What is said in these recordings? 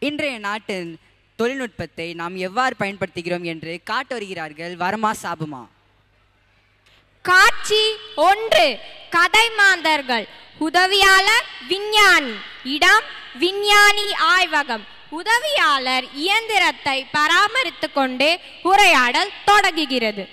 இன்றைய நாட்டின் தொழில்நுட்பத்தை நாம் எவ்வாறு பயன்படுத்துகிறோம் என்று காட்ட வருகிறார்கள் வரமா சாபுமா காட்சி ஒன்று கதை மாந்தர்கள் உதவியாளர் விஞ்ஞானி இடம் விஞ்ஞானி ஆய்வகம் உதவியாளர் இயந்திரத்தை பராமரித்துக் கொண்டு உரையாடல் தொடங்குகிறது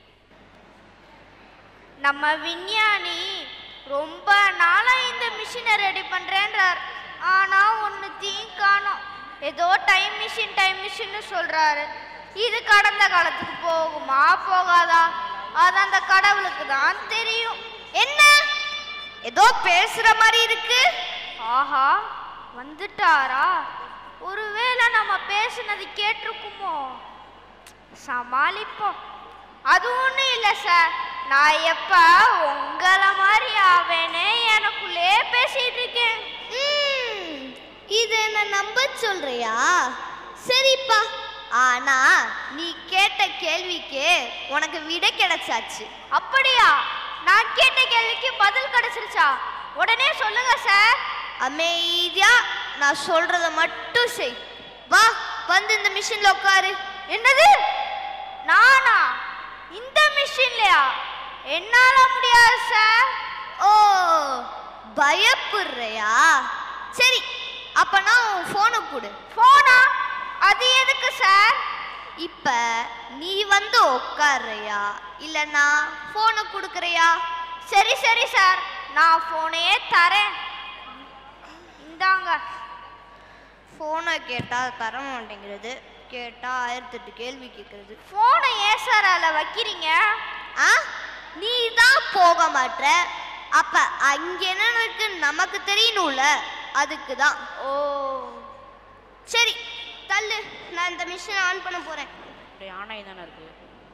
நம்ம விஞ்ஞானி ரொம்ப நாளா இந்த மிஷினை ரெடி பண்றேன்றார் ஆனா ஒன்னு தீ காணோம் ஏதோ டைம் மிஷின் டைம் மிஷின்னு சொல்றாரு இது கடந்த காலத்துக்கு போகுமா போகாதா அது அந்த கடவுளுக்கு தான் தெரியும் என்ன ஏதோ பேசுற மாதிரி இருக்கு ஆஹா வந்துட்டாரா ஒருவேளை நம்ம பேசுனது கேட்டிருக்குமோ சமாளிப்போம் அது ஒண்ணும் இல்ல சார் நான் எப்ப உங்கள மாதிரி ஆவேனே எனக்குள்ளே பேசிட்டு இருக்கேன் இது என்ன நம்ப சொல்றியா சரிப்பா ஆனா நீ கேட்ட கேள்விக்கு உனக்கு விடை கிடைச்சாச்சு அப்படியா நான் கேட்ட கேள்விக்கு பதில் கிடைச்சிருச்சா உடனே சொல்லுங்க சார் அமைதியா நான் சொல்றத மட்டும் செய் வா வந்து இந்த மிஷின்ல உட்காரு என்னது நானா இந்த மிஷின்லயா என்னால முடியாது சார் ஓ பயப்படுறியா சரி அப்பனா உன் போனை கொடு போனா அது எதுக்கு சார் இப்ப நீ வந்து உட்காருறியா இல்லனா போனை கொடுக்கறியா சரி சரி சார் நான் போனையே தரேன் இந்தாங்க ஃபோனை கேட்டால் தர மாட்டேங்கிறது கேட்டால் ஆயிரத்தெட்டு கேள்வி கேட்குறது ஃபோனை ஏன் சார் அதில் வைக்கிறீங்க ஆ நீ தான் போக மாட்ற அப்ப அங்க என்ன இருக்கு நமக்கு தெரியணும்ல அதுக்கு தான் ஓ சரி தள்ளு நான் இந்த மிஷினை ஆன் பண்ண போறேன் ஆணை தானே இருக்கு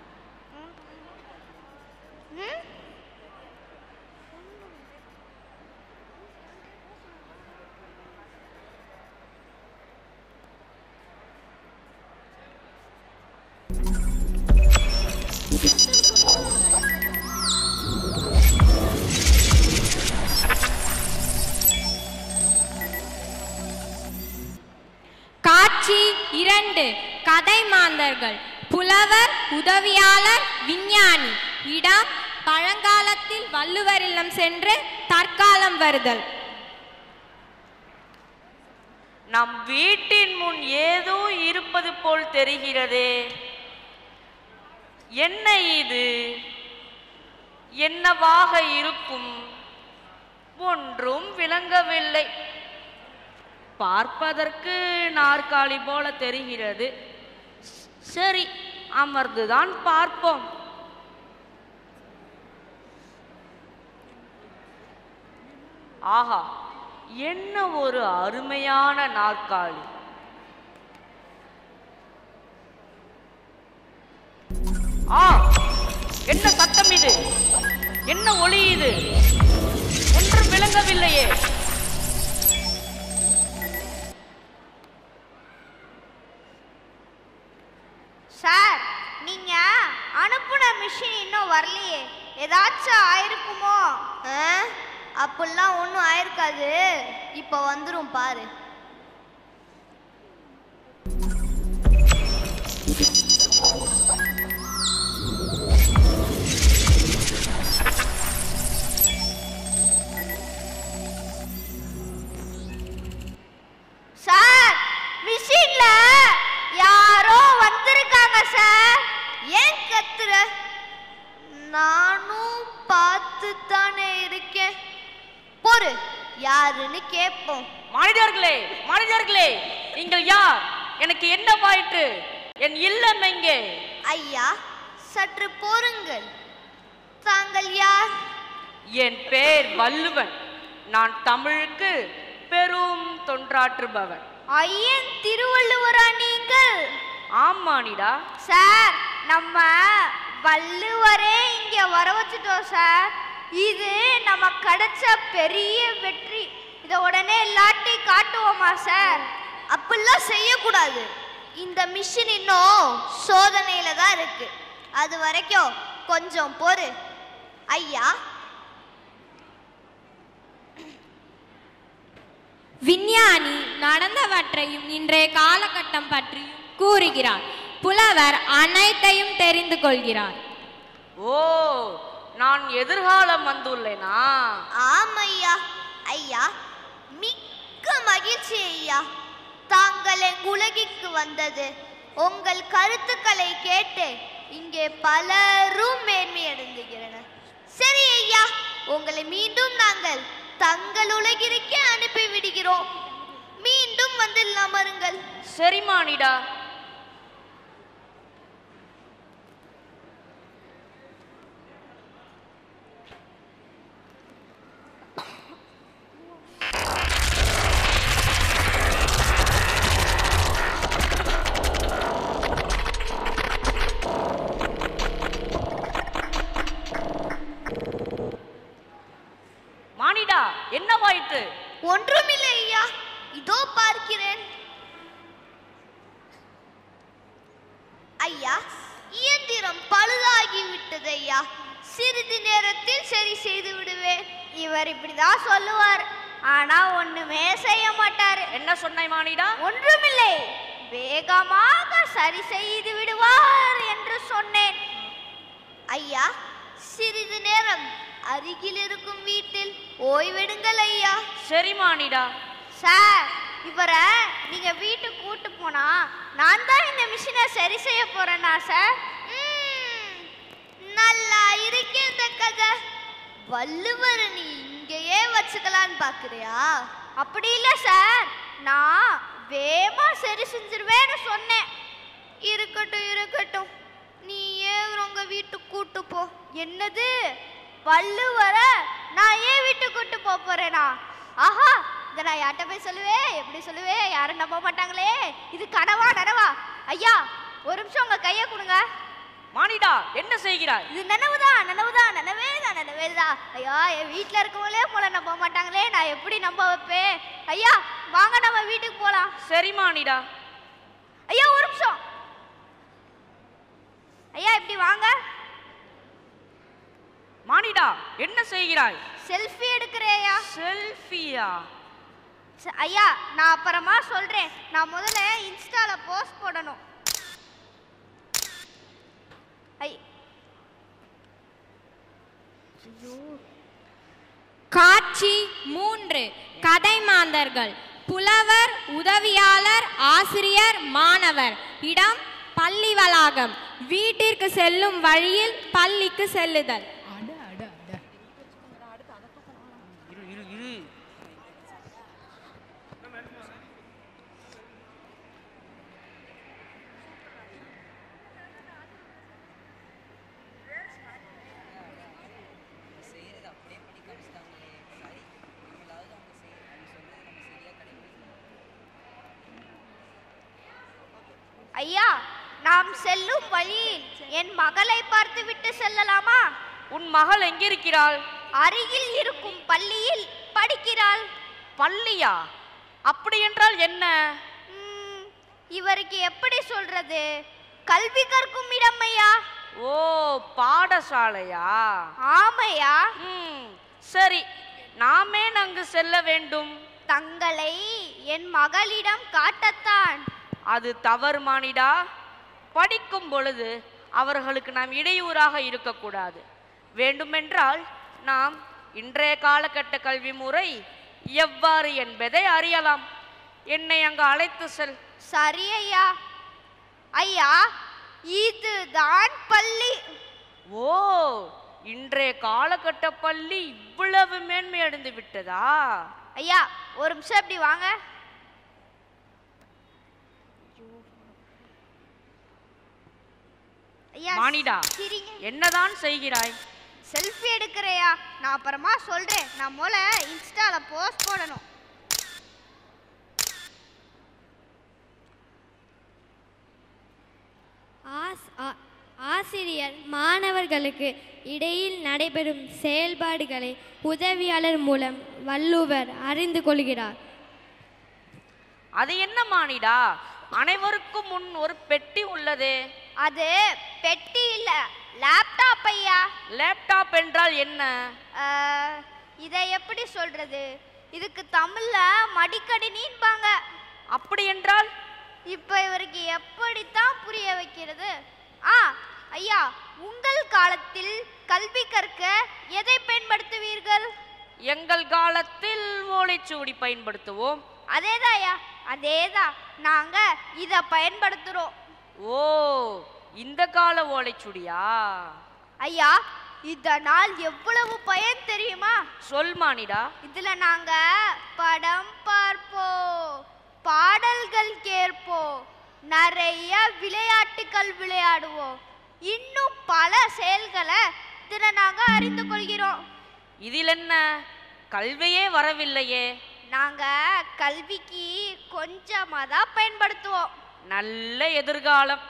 ம்? காட்சி இரண்டு கதை மாந்தர்கள் புலவர் உதவியாளர் விஞ்ஞானி இடம் பழங்காலத்தில் வள்ளுவர் இல்லம் சென்று தற்காலம் வருதல் நம் வீட்டின் முன் ஏதோ இருப்பது போல் தெரிகிறதே என்ன இது என்னவாக இருக்கும் ஒன்றும் விளங்கவில்லை பார்ப்பதற்கு நாற்காலி போல தெரிகிறது சரி அமர்ந்துதான் பார்ப்போம் ஆஹா என்ன ஒரு அருமையான நாற்காலி ஆ என்ன சத்தம் இது என்ன ஒளி இது ஒன்றும் விளங்கவில்லையே சார் நீங்க அனுப்புன மிஷின் இன்னும் வரலையே ஏதாச்சும் ஆயிருக்குமோ அப்படிலாம் ஒன்றும் ஆயிருக்காது இப்போ வந்துரும் பாரு சார் மிஷின்ல யாரோ வந்திருக்காங்க சார் ஏன் கத்துற நானும் பார்த்து தானே இருக்கேன் பொறு யாருன்னு கேட்போம் மனிதர்களே மனிதர்களே நீங்கள் யார் எனக்கு என்ன பாயிற்று என் இல்லம் எங்கே ஐயா சற்று பொறுங்கள் தாங்கள் யார் என் பேர் வள்ளுவன் நான் தமிழுக்கு பெரும் தொன்றாற்றுபவன் ஐயன் திருவள்ளுவரா நீங்கள் ஆமானிடா சார் நம்ம வள்ளுவரே இங்க வர வச்சுட்டோம் சார் இது நம்ம கிடைச்ச பெரிய வெற்றி இத உடனே எல்லாட்டி காட்டுவோமா சார் அப்படிலாம் செய்யக்கூடாது இந்த மிஷின் இன்னும் சோதனையில தான் இருக்கு அது வரைக்கும் கொஞ்சம் பொறு ஐயா விஞ்ஞானி நடந்தவற்றையும் இன்றைய காலகட்டம் பற்றியும் கூறுகிறார் புலவர் அனைத்தையும் தெரிந்து கொள்கிறார் ஓ நான் எதிர்காலம் வந்துள்ளேனா ஆமையா ஐயா மிக்க மகிழ்ச்சி ஐயா தாங்கள் எங் உலகிற்கு வந்தது உங்கள் கருத்துக்களை கேட்டு இங்கே பலரும் மேன்மையடைந்துகிறனர் சரி ஐயா உங்களை மீண்டும் நாங்கள் தங்கள் உலகிற்கே அனுப்பி விடுகிறோம் மீண்டும் வந்து அமருங்கள் சரி மானிடா மானிடா என்னவாயிற்று ஒன்றுமில்லை ஐயா இதோ பார்க்கிறேன் ஐயா இயந்திரம் பழுதாகி விட்டது ஐயா சிறிது நேரத்தில் சரி செய்து விடுவேன் இவர் இப்படிதான் சொல்லுவார் ஆனா ஒண்ணுமே செய்ய மாட்டாரு என்ன சொன்னாய் மானிடா ஒன்றுமில்லை வேகமாக சரி செய்து விடுவார் என்று சொன்னேன் ஐயா சிறிது நேரம் அருகில் இருக்கும் வீட்டில் ஓய்வெடுங்கள் ஐயா சரி மானிடா சார் இவரை நீங்க வீட்டுக்கு கூட்டு போனா நான் தான் இந்த மிஷினை சரி செய்ய போறேனா சார் ம், நல்லா இருக்கே இந்த கதை வள்ளுவர் நீ இங்கேயே வச்சுக்கலான்னு பாக்குறியா அப்படி இல்ல சார் நான் வேமா சரி செஞ்சிருவேன்னு சொன்னேன் இருக்கட்டும் இருக்கட்டும் நீ ஏன் உங்க வீட்டுக்கு கூட்டு போ என்னது வள்ளுவர நான் ஏன் வீட்டுக்கு கூட்டு போக போறேனா ஆஹா இதை நான் யார்கிட்ட போய் சொல்லுவேன் எப்படி சொல்லுவேன் யாரும் நம்ப மாட்டாங்களே இது கனவா நனவா ஐயா ஒரு நிமிஷம் உங்க கையை கொடுங்க மானிடா என்ன செய்கிறாய் இது நனவுதான் நனவுதான் நனவே தான் நனவே தான் ஐயா என் வீட்டில் இருக்கவங்களே போல நம்ப மாட்டாங்களே நான் எப்படி நம்ப வைப்பேன் ஐயா வாங்க நம்ம வீட்டுக்கு போலாம் சரி மானிடா ஐயா ஒரு நிமிஷம் ஐயா இப்படி வாங்க மானிடா என்ன செய்கிறாய் செல்ஃபி எடுக்கிறேயா செல்ஃபியா ச- ஐயா நான் அப்புறமா சொல்றேன் நான் முதல்ல இன்ஸ்டால போஸ்ட் போடணும் ஐ காட்சி மூன்று கதை மாந்தர்கள் புலவர் உதவியாளர் ஆசிரியர் மாணவர் இடம் பள்ளி வளாகம் வீட்டிற்கு செல்லும் வழியில் பள்ளிக்கு செல்லுதல் இரு இரு இரு ஐயா நாம் செல்லும் வழியில் என் மகளை பார்த்துவிட்டு செல்லலாமா உன் மகள் எங்கிருக்கிறாள் அருகில் இருக்கும் பள்ளியில் படிக்கிறாள் பள்ளியா அப்படி என்றால் என்ன ம், இவருக்கு எப்படி சொல்றது கல்வி கற்கும் இடம் ஐயா ஓ பாடசாலையா ஆமையா ம் சரி நாமே அங்கு செல்ல வேண்டும் தங்களை என் மகளிடம் காட்டத்தான் அது தவறு மானிடா படிக்கும் பொழுது அவர்களுக்கு நாம் இடையூறாக இருக்கக்கூடாது வேண்டுமென்றால் நாம் இன்றைய காலகட்ட கல்வி முறை எவ்வாறு என்பதை அறியலாம் என்னை அங்கு அழைத்து செல் சரி ஐயா ஐயா இதுதான் பள்ளி ஓ இன்றைய காலகட்ட பள்ளி இவ்வளவு மேன்மை அடைந்து விட்டதா ஐயா ஒரு நிமிஷம் இப்படி வாங்க ஐயா மானிடா சிரிங்க என்னதான் செய்கிறாய் செல்ஃபி எடுக்கிறையா நான் அப்புறமா சொல்றேன் நான் முதல்ல இன்ஸ்டால போஸ்ட் போடணும் ஆஸ்- ஆ- ஆசிரியர் மாணவர்களுக்கு இடையில் நடைபெறும் செயல்பாடுகளை உதவியாளர் மூலம் வள்ளுவர் அறிந்து கொள்கிறார் அது என்ன மானிடா அனைவருக்கும் முன் ஒரு பெட்டி உள்ளதே அது பெட்டி இல்ல லேப்டாப் ஐயா லேப்டாப் என்றால் என்ன அஹ், இதை எப்படி சொல்றது இதுக்கு தமிழ்ல மடிக்கணினின்பாங்க அப்படி என்றால் இப்ப இவருக்கு எப்படித்தான் புரிய வைக்கிறது ஆ ஐயா உங்கள் காலத்தில் கல்வி கற்க எதை பயன்படுத்துவீர்கள் எங்கள் காலத்தில் ஓலைச்சுவடி பயன்படுத்துவோம் அதேதான் ஐயா அதேதான் நாங்க இத பயன்படுத்துறோம் ஓ இந்த கால ஓலைச்சுடியா ஐயா இதனால் எவ்வளவு பயன் தெரியுமா சொல் மானிடா இதுல நாங்க படம் பார்ப்போம் பாடல்கள் கேட்போம் நிறைய விளையாட்டுகள் விளையாடுவோம் இன்னும் பல செயல்களை இதுல நாங்க அறிந்து கொள்கிறோம் இதில் என்ன கல்வியே வரவில்லையே நாங்க கல்விக்கு கொஞ்சமா தான் பயன்படுத்துவோம் நல்ல எதிர்காலம்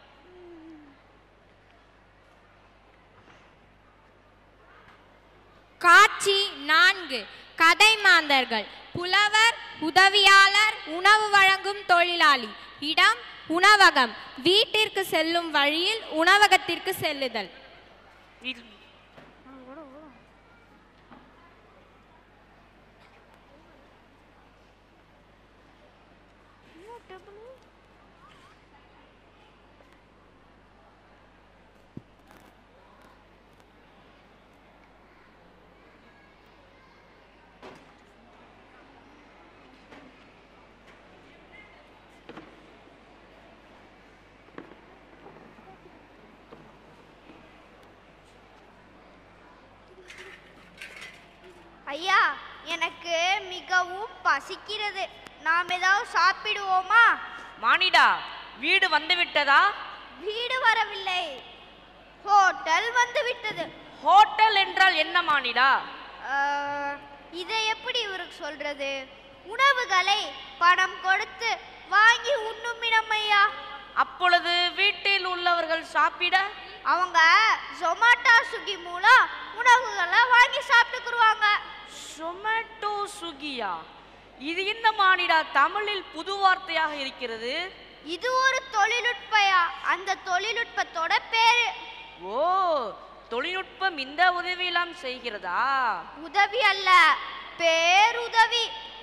காட்சி நான்கு கதை மாந்தர்கள் புலவர் உதவியாளர் உணவு வழங்கும் தொழிலாளி இடம் உணவகம் வீட்டிற்கு செல்லும் வழியில் உணவகத்திற்கு செல்லுதல் இல்- ஐயா எனக்கு மிகவும் பசிக்கிறது நாம் ஏதாவது சாப்பிடுவோமா மானிடா வீடு வந்து விட்டதா வீடு வரவில்லை ஹோட்டல் வந்து விட்டது ஹோட்டல் என்றால் என்ன மானிடா ஆஹ், இதை எப்படி இவருக்கு சொல்றது உணவுகளை பணம் கொடுத்து வாங்கி உண்ணும் இடம் ஐயா அப்பொழுது வீட்டில் உள்ளவர்கள் சாப்பிட அவங்க ஜொமாட்டோ ஸ்விக்கி மூலம் உணவுகளை வாங்கி சாப்பிட்டுக்குருவாங்க சொமேட்டோ சுகியா இது என்ன மானிடா தமிழில் புது வார்த்தையாக இருக்கிறது இது ஒரு தொழில்நுட்பயா அந்த தொழில்நுட்பத்தோட பேரு ஓ தொழில்நுட்பம் இந்த உதவியெல்லாம் செய்கிறதா உதவி அல்ல பேருதவி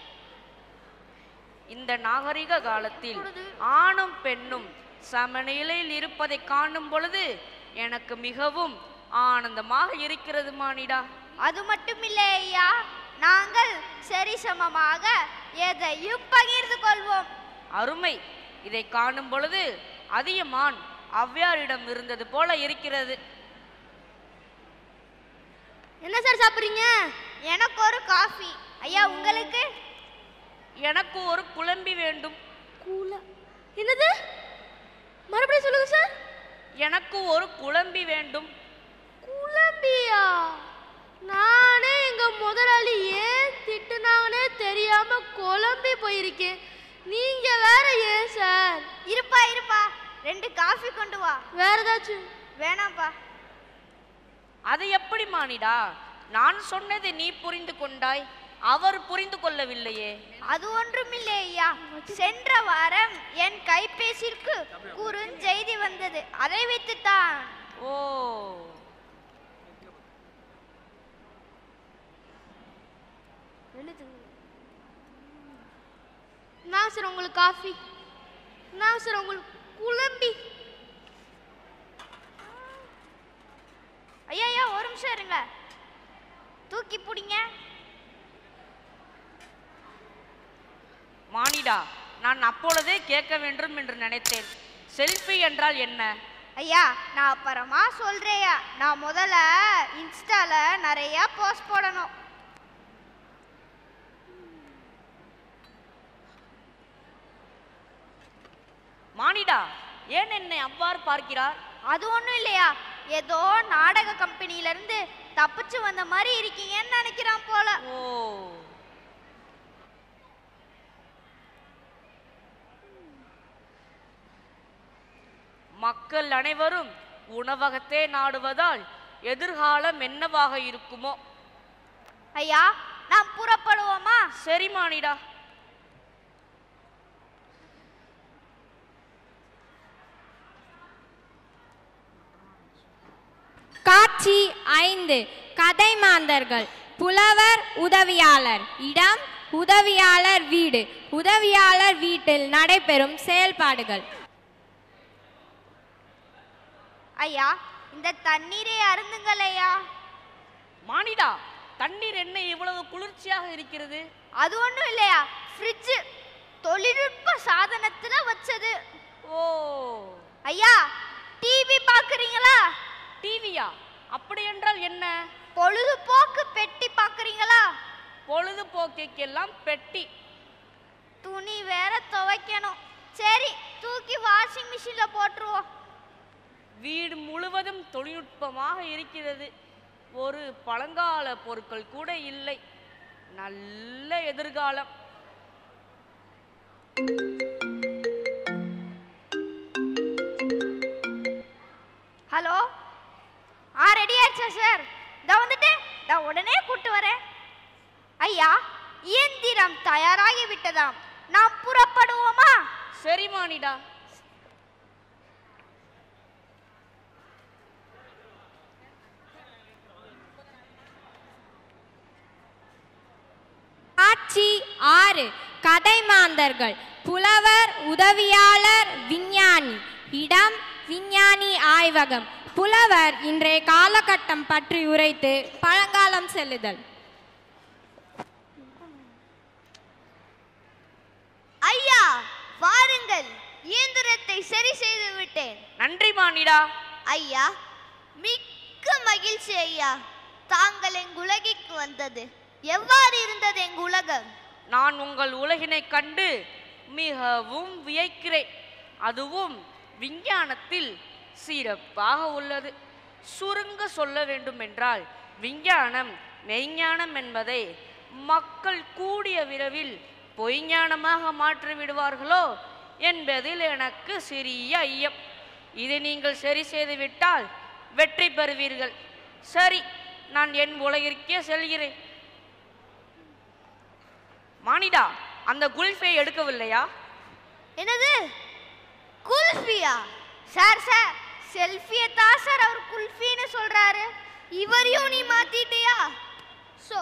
இந்த நாகரிக காலத்தில் ஆணும் பெண்ணும் சமநிலையில் இருப்பதை காணும் பொழுது எனக்கு மிகவும் ஆனந்தமாக இருக்கிறது மானிடா அது மட்டும் இல்லை ஐயா நாங்கள் சரிசமமாக எதையும் பகிர்ந்து கொள்வோம் அருமை இதை காணும் பொழுது அதியமான் ஔவையாரிடம் இருந்தது போல இருக்கிறது என்ன சார் சாப்பிடுறீங்க எனக்கு ஒரு காஃபி ஐயா உங்களுக்கு எனக்கு ஒரு குழம்பி வேண்டும் என்னது மறுபடியும் சொல்லுங்க சார் எனக்கு ஒரு குழம்பி வேண்டும் குழம்பியா நானே எங்க முதலாளி ஏன் திட்டுனாங்கன்னே தெரியாம குழம்பி போயிருக்கேன் நீங்க வேற ஏன் சார் இருப்பா இருப்பா ரெண்டு காஃபி கொண்டு வா வேற ஏதாச்சும் வேணாம்ப்பா அது எப்படி மானிடா நான் சொன்னதை நீ புரிந்து கொண்டாய் அவர் புரிந்து கொள்ளவில்லையே அது ஒன்றுமில்லை ஐயா சென்ற வாரம் என் கைபேசிற்கு குறுஞ்செய்தி வந்தது அதை வைத்துத்தான் ஓ நான் சார் உங்களுக்கு காஃபி நான் சார் உங்களுக்கு குழம்பி ஐயா ஐயா ஒரு நிமிஷம் இருங்க தூக்கி பிடிங்க மானிடா நான் அப்பொழுதே கேட்க வேண்டும் என்று நினைத்தேன் செல்ஃபி என்றால் என்ன ஐயா நான் அப்புறமா சொல்றேயா நான் முதல்ல இன்ஸ்டால நிறைய போஸ்ட் போடணும் மானிடா ஏன் என்னை அவ்வாறு பார்க்கிறார் அது ஒன்றும் இல்லையா ஏதோ நாடக கம்பெனில இருந்து தப்பிச்சு வந்த மாதிரி இருக்கீங்கன்னு நினைக்கிறான் போல ஓ மக்கள் அனைவரும் உணவகத்தை நாடுவதால் எதிர்காலம் என்னவாக இருக்குமோ ஐயா நாம் புறப்படுவோமா சரி மானிடா காட்சி ஐந்து கதை மாந்தர்கள் புலவர் உதவியாளர் இடம் உதவியாளர் வீடு உதவியாளர் வீட்டில் நடைபெறும் செயல்பாடுகள் ஐயா இந்த தண்ணீரை அருந்துங்கள் ஐயா மானிடா தண்ணீர் என்ன இவ்வளவு குளிர்ச்சியாக இருக்கிறது அது ஒண்ணும் இல்லையா ஃப்ரிட்ஜ் தொழில்நுட்ப சாதனத்துல வச்சது ஓ ஐயா டிவி பாக்குறீங்களா டிவியா அப்படி என்றால் என்ன பொழுதுபோக்கு பெட்டி பாக்குறீங்களா பொழுதுபோக்கைக்கெல்லாம் பெட்டி துணி வேற துவைக்கணும் சரி தூக்கி வாஷிங் மிஷின்ல போட்டுருவோம் வீடு முழுவதும் தொழில்நுட்பமாக இருக்கிறது ஒரு பழங்கால பொருட்கள் கூட இல்லை நல்ல எதிர்காலம் ஹலோ ஆ ரெடி ஆயிடுச்சா சார் இதோ வந்துட்டேன் இதோ உடனே கூட்டு வரேன் ஐயா இயந்திரம் தயாராகி விட்டதாம் நாம் புறப்படுவோமா சரி மானிடா காட்சி ஆறு கதை மாந்தர்கள் புலவர் உதவியாளர் விஞ்ஞானி இடம் விஞ்ஞானி ஆய்வகம் புலவர் இன்றைய காலகட்டம் பற்றி உரைத்து பழங்காலம் செல்லுதல் ஐயா வாருங்கள் இயந்திரத்தை சரி செய்து விட்டேன் நன்றி மானிடா ஐயா மிக்க மகிழ்ச்சி ஐயா தாங்கள் எங்க உலகிற்கு வந்தது எவ்வாறு இருந்தது எங்க உலகம் நான் உங்கள் உலகினை கண்டு மிகவும் வியக்கிறேன் அதுவும் விஞ்ஞானத்தில் சிறப்பாக உள்ளது சுருங்க சொல்ல வேண்டுமென்றால் விஞ்ஞானம் மெய்ஞானம் என்பதை மக்கள் கூடிய விரைவில் பொய்ஞானமாக மாற்றி விடுவார்களோ என்பதில் எனக்கு சிறிய ஐயம் இதை நீங்கள் சரி செய்துவிட்டால் வெற்றி பெறுவீர்கள் சரி நான் என் உலகிற்கே செல்கிறேன் மானிடா அந்த குல்ஃபை எடுக்கவில்லையா என்னது குல்ஃபியா சார் சார் செல்ஃபியை தான் சார் அவர் குல்ஃபின்னு சொல்றாரு இவரையும் நீ மாத்திட்டியா சோ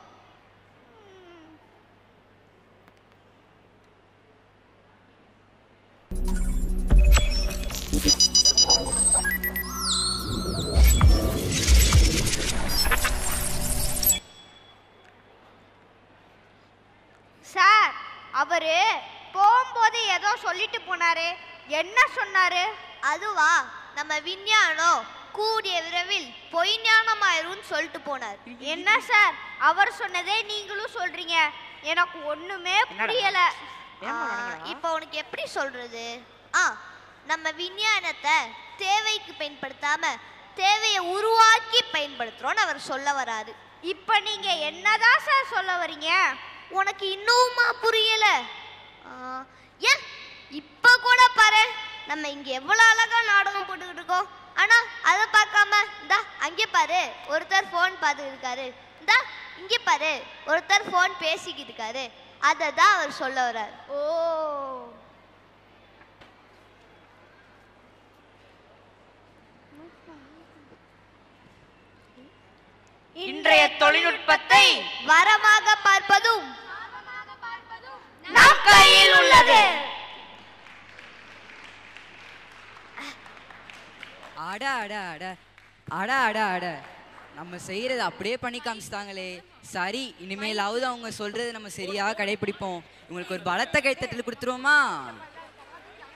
சார் அவரு போகும்போது ஏதோ சொல்லிட்டு போனாரு என்ன சொன்னாரு அதுவா நம்ம விஞ்ஞானம் கூடிய விரைவில் பொய் ஞானமாயிரும்னு சொல்லிட்டு போனார் என்ன சார் அவர் சொன்னதே நீங்களும் சொல்றீங்க எனக்கு ஒண்ணுமே புரியல ஆ, இப்போ உனக்கு எப்படி சொல்றது ஆ நம்ம விஞ்ஞானத்தை தேவைக்கு பயன்படுத்தாம தேவையை உருவாக்கி பயன்படுத்துறோம்னு அவர் சொல்ல வராரு இப்போ நீங்க என்னதான் சார் சொல்ல வரீங்க உனக்கு இன்னுமா புரியல ஆ, ஏன் இப்ப கூட பாரு நம்ம இங்க எவ்வளவு அழகா நாடகம் போட்டுக்கிட்டு இருக்கோம் ஆனா அதை பார்க்காம இந்தா அங்கே பாரு ஒருத்தர் ஃபோன் பார்த்துக்கிட்டு இருக்காரு இந்தா இங்கே பாரு ஒருத்தர் ஃபோன் பேசிக்கிட்டு இருக்காரு அதை தான் அவர் சொல்ல வர்றார் ஓ இன்றைய தொழில்நுட்பத்தை வரமாக பார்ப்பதும் நம் கையில் உள்ளது அட அட அட அட அட அட நம்ம செய்யறது அப்படியே பண்ணி காமிச்சிட்டாங்களே சரி இனிமேலாவது அவங்க சொல்றது நம்ம சரியா கடைபிடிப்போம் இவங்களுக்கு ஒரு பலத்த கைத்தட்டல் கொடுத்துருவோமா